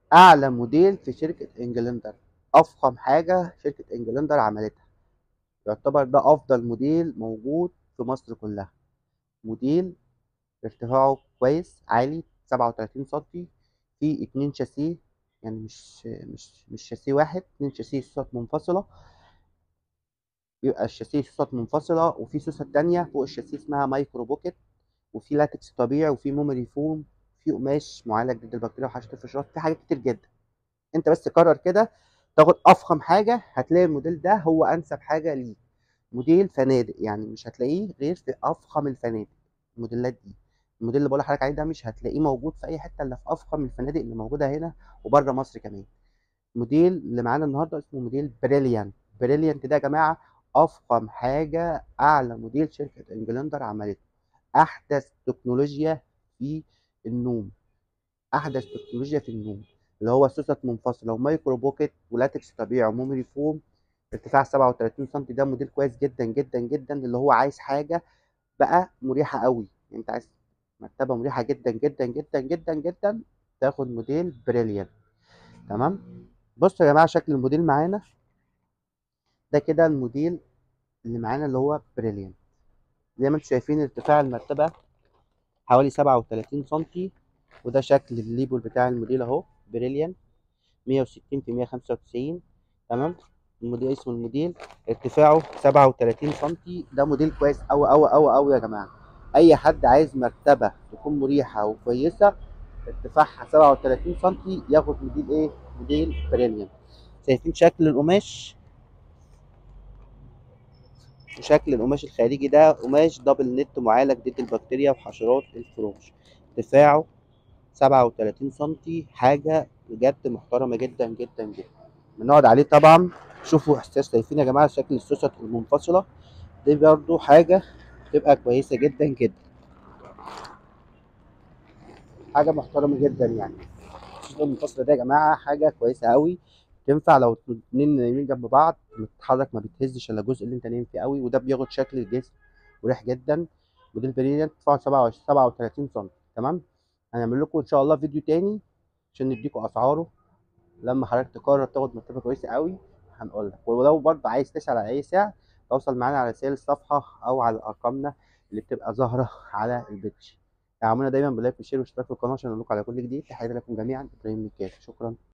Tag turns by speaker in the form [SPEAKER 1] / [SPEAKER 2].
[SPEAKER 1] اعلى موديل في شركه انجلندر افخم حاجه شركه انجلندر عملتها يعتبر ده افضل موديل موجود في مصر كلها موديل ارتفاعه كويس عالي 37 سنتي في اتنين شاسيه يعني مش مش مش شاسيه واحد اتنين شاسيه سوست منفصله بيبقى الشاسيه سوست منفصله وفي سوست تانية فوق الشاسيه اسمها مايكرو بوكيت وفي لاتكس طبيعي وفي ميموري فوم في قماش معالج ضد البكتيريا وحشره الفشارات في حاجات كتير جدا انت بس قرر كده تاخد افخم حاجه هتلاقي الموديل ده هو انسب حاجه ليه موديل فنادق يعني مش هتلاقيه غير في افخم الفنادق الموديلات دي الموديل اللي بقول لحضرتك عليه ده مش هتلاقيه موجود في اي حته الا في افخم الفنادق اللي موجوده هنا وبره مصر كمان الموديل اللي معانا النهارده اسمه موديل بريليانت بريليانت ده يا جماعه افخم حاجه اعلى موديل شركه انجلندر عملته احدث تكنولوجيا في النوم احدث تكنولوجيا في النوم اللي هو سوست منفصله ومايكرو بوكيت ولاتكس طبيعي وميموري فوم ارتفاع 37 سم ده موديل كويس جدا جدا جدا اللي هو عايز حاجه بقى مريحه قوي انت عايز مرتبه مريحه جدا جدا جدا جدا جدا تاخد موديل بريليانت تمام بصوا يا جماعه شكل الموديل معانا ده كده الموديل اللي معانا اللي هو بريليانت زي ما انتم شايفين ارتفاع المرتبه حوالي 37 سم وده شكل الليبل بتاع الموديل اهو بريليانت 160 في 195 تمام الموديل اسمه الموديل ارتفاعه 37 سم ده موديل كويس قوي قوي قوي قوي يا جماعه اي حد عايز مرتبه تكون مريحه وكويسه ارتفاعها 37 سم ياخد موديل ايه موديل بريليانت شايفين شكل القماش وشكل القماش الخارجي ده قماش دبل نت معالج ضد البكتيريا وحشرات الفراش ارتفاعه 37 سنتي حاجة بجد محترمة جدا جدا جدا بنقعد عليه طبعا شوفوا احساس شايفين يا جماعة شكل السوست المنفصلة دي برضو حاجة تبقى كويسة جدا جدا حاجة محترمة جدا يعني السوست المنفصلة دي يا جماعة حاجة كويسة قوي تنفع لو اتنين نايمين جنب بعض بتتحرك ما بتهزش الا الجزء اللي انت نايم فيه قوي وده بياخد شكل الجسم مريح جدا موديل بريليانت ارتفاعه 37 سم تمام هنعمل لكم ان شاء الله فيديو تاني عشان نديكم اسعاره لما حضرتك تقرر تاخد مرتبه كويسه قوي هنقول لك ولو برضه عايز تسال على اي سعر توصل معانا على رسائل الصفحه او على ارقامنا اللي بتبقى ظاهره على البيتش دعمونا دايما بلايك وشير واشتراك في القناه عشان نقول لكم على كل جديد تحياتي لكم جميعا ابراهيم مكاش شكرا